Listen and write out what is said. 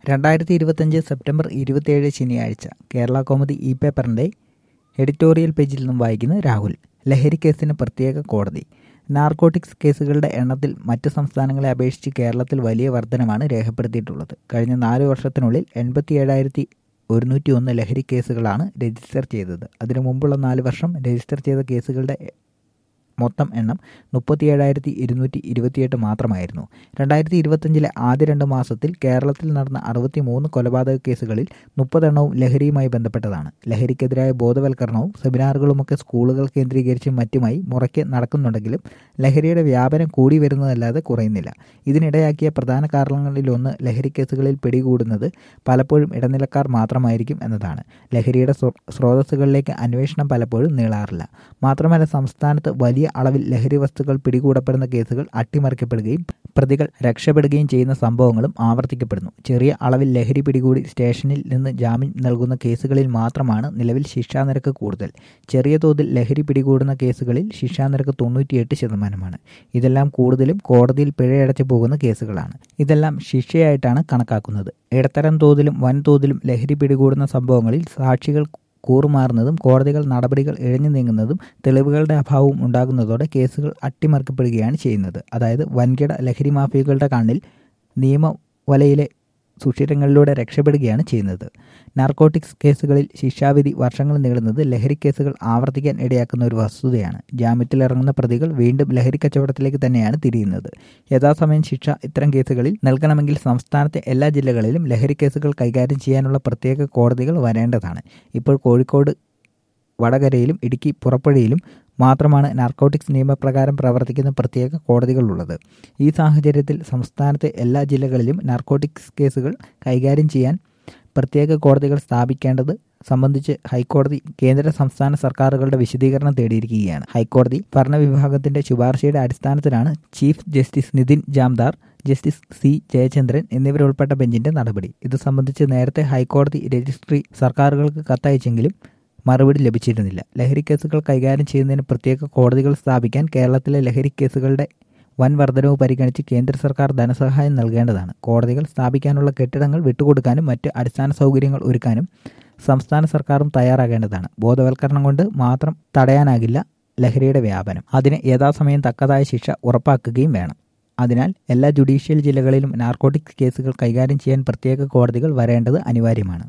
രണ്ടായിരത്തി ഇരുപത്തഞ്ച് സെപ്റ്റംബർ ഇരുപത്തിയേഴ് ശനിയാഴ്ച കേരള കോമഡി ഇ പേപ്പറിൻ്റെ എഡിറ്റോറിയൽ പേജിൽ നിന്നും വായിക്കുന്നത് രാഹുൽ ലഹരി കേസിന് പ്രത്യേക കോടതി നാർക്കോട്ടിക്സ് കേസുകളുടെ എണ്ണത്തിൽ മറ്റ് സംസ്ഥാനങ്ങളെ അപേക്ഷിച്ച് കേരളത്തിൽ വലിയ വർധനമാണ് രേഖപ്പെടുത്തിയിട്ടുള്ളത് കഴിഞ്ഞ നാല് വർഷത്തിനുള്ളിൽ എൺപത്തി ഏഴായിരത്തി ഒരുന്നൂറ്റി ഒന്ന് ലഹരി കേസുകളാണ് രജിസ്റ്റർ ചെയ്തത് അതിനു മുമ്പുള്ള നാല് വർഷം രജിസ്റ്റർ ചെയ്ത കേസുകളുടെ മൊത്തം എണ്ണം മുപ്പത്തിയേഴായിരത്തി ഇരുന്നൂറ്റി ഇരുപത്തിയെട്ട് മാത്രമായിരുന്നു രണ്ടായിരത്തി ഇരുപത്തഞ്ചിലെ ആദ്യ രണ്ട് മാസത്തിൽ കേരളത്തിൽ നടന്ന അറുപത്തി മൂന്ന് കൊലപാതക കേസുകളിൽ മുപ്പതെണ്ണവും ലഹരിയുമായി ബന്ധപ്പെട്ടതാണ് ലഹരിക്കെതിരായ ബോധവൽക്കരണവും സെമിനാറുകളുമൊക്കെ സ്കൂളുകൾ കേന്ദ്രീകരിച്ചും മറ്റുമായി മുറയ്ക്ക് നടക്കുന്നുണ്ടെങ്കിലും ലഹരിയുടെ വ്യാപനം കൂടി വരുന്നതല്ലാതെ കുറയുന്നില്ല ഇതിനിടയാക്കിയ പ്രധാന കാരണങ്ങളിലൊന്ന് ലഹരി കേസുകളിൽ പിടികൂടുന്നത് പലപ്പോഴും ഇടനിലക്കാർ മാത്രമായിരിക്കും എന്നതാണ് ലഹരിയുടെ സ്രോതസ്സുകളിലേക്ക് അന്വേഷണം പലപ്പോഴും നീളാറില്ല മാത്രമല്ല സംസ്ഥാനത്ത് വലിയ അളവിൽ ലഹരി വസ്തുക്കൾ പിടികൂടപ്പെടുന്ന കേസുകൾ അട്ടിമറിക്കപ്പെടുകയും പ്രതികൾ രക്ഷപ്പെടുകയും ചെയ്യുന്ന സംഭവങ്ങളും ആവർത്തിക്കപ്പെടുന്നു ചെറിയ അളവിൽ ലഹരി പിടികൂടി സ്റ്റേഷനിൽ നിന്ന് ജാമ്യം നൽകുന്ന കേസുകളിൽ മാത്രമാണ് നിലവിൽ ശിക്ഷാനിരക്ക് കൂടുതൽ ചെറിയ തോതിൽ ലഹരി പിടികൂടുന്ന കേസുകളിൽ ശിക്ഷാനിരക്ക് തൊണ്ണൂറ്റിയെട്ട് ശതമാനമാണ് ഇതെല്ലാം കൂടുതലും കോടതിയിൽ പിഴയടച്ചു പോകുന്ന കേസുകളാണ് ഇതെല്ലാം ശിക്ഷയായിട്ടാണ് കണക്കാക്കുന്നത് ഇടത്തരം തോതിലും വൻതോതിലും ലഹരി പിടികൂടുന്ന സംഭവങ്ങളിൽ സാക്ഷികൾ കൂറുമാറുന്നതും കോടതികൾ നടപടികൾ ഇഴഞ്ഞു നീങ്ങുന്നതും തെളിവുകളുടെ അഭാവവും ഉണ്ടാകുന്നതോടെ കേസുകൾ അട്ടിമറിക്കപ്പെടുകയാണ് ചെയ്യുന്നത് അതായത് വൻകിട ലഹരി മാഫിയകളുടെ കണ്ണിൽ നിയമവലയിലെ സുഷിരങ്ങളിലൂടെ രക്ഷപ്പെടുകയാണ് ചെയ്യുന്നത് നാർക്കോട്ടിക്സ് കേസുകളിൽ ശിക്ഷാവിധി വർഷങ്ങൾ നീളുന്നത് ലഹരി കേസുകൾ ആവർത്തിക്കാൻ ഇടയാക്കുന്ന ഒരു വസ്തുതയാണ് ജാമ്യത്തിലിറങ്ങുന്ന പ്രതികൾ വീണ്ടും ലഹരി കച്ചവടത്തിലേക്ക് തന്നെയാണ് തിരിയുന്നത് യഥാസമയം ശിക്ഷ ഇത്തരം കേസുകളിൽ നൽകണമെങ്കിൽ സംസ്ഥാനത്തെ എല്ലാ ജില്ലകളിലും ലഹരി കേസുകൾ കൈകാര്യം ചെയ്യാനുള്ള പ്രത്യേക കോടതികൾ വരേണ്ടതാണ് ഇപ്പോൾ കോഴിക്കോട് വടകരയിലും ഇടുക്കി പുറപ്പുഴയിലും മാത്രമാണ് നാർക്കോട്ടിക്സ് നിയമപ്രകാരം പ്രവർത്തിക്കുന്ന പ്രത്യേക കോടതികളുള്ളത് ഈ സാഹചര്യത്തിൽ സംസ്ഥാനത്തെ എല്ലാ ജില്ലകളിലും നാർക്കോട്ടിക്സ് കേസുകൾ കൈകാര്യം ചെയ്യാൻ പ്രത്യേക കോടതികൾ സ്ഥാപിക്കേണ്ടത് സംബന്ധിച്ച് ഹൈക്കോടതി കേന്ദ്ര സംസ്ഥാന സർക്കാരുകളുടെ വിശദീകരണം തേടിയിരിക്കുകയാണ് ഹൈക്കോടതി ഭരണവിഭാഗത്തിന്റെ ശുപാർശയുടെ അടിസ്ഥാനത്തിലാണ് chief justice Nitin Jamdar justice C Jayachandran എന്നിവരുൾപ്പെട്ട ബെഞ്ചിന്റെ നടപടി ഇത് സംബന്ധിച്ച് നേരത്തെ ഹൈക്കോടതി രജിസ്ട്രി സർക്കാരുകൾക്ക് കത്തയച്ചെങ്കിലും മറുപടി ലഭിച്ചിരുന്നില്ല ലഹരി കേസുകൾ കൈകാര്യം ചെയ്യുന്നതിന് പ്രത്യേക കോടതികൾ സ്ഥാപിക്കാൻ കേരളത്തിലെ ലഹരി കേസുകളുടെ വൻ വർധനവ് പരിഗണിച്ച് കേന്ദ്ര സർക്കാർ ധനസഹായം നൽകേണ്ടതാണ് കോടതികൾ സ്ഥാപിക്കാനുള്ള കെട്ടിടങ്ങൾ വിട്ടുകൊടുക്കാനും മറ്റ് അടിസ്ഥാന സൗകര്യങ്ങൾ ഒരുക്കാനും സംസ്ഥാന സർക്കാരും തയ്യാറാകേണ്ടതാണ് ബോധവൽക്കരണം കൊണ്ട് മാത്രം തടയാനാകില്ല ലഹരിയുടെ വ്യാപനം അതിന് യഥാസമയം തക്കതായ ശിക്ഷ ഉറപ്പാക്കുകയും വേണം അതിനാൽ എല്ലാ ജുഡീഷ്യൽ ജില്ലകളിലും നാർക്കോട്ടിക്സ് കേസുകൾ കൈകാര്യം ചെയ്യാൻ പ്രത്യേക കോടതികൾ വരേണ്ടത് അനിവാര്യമാണ്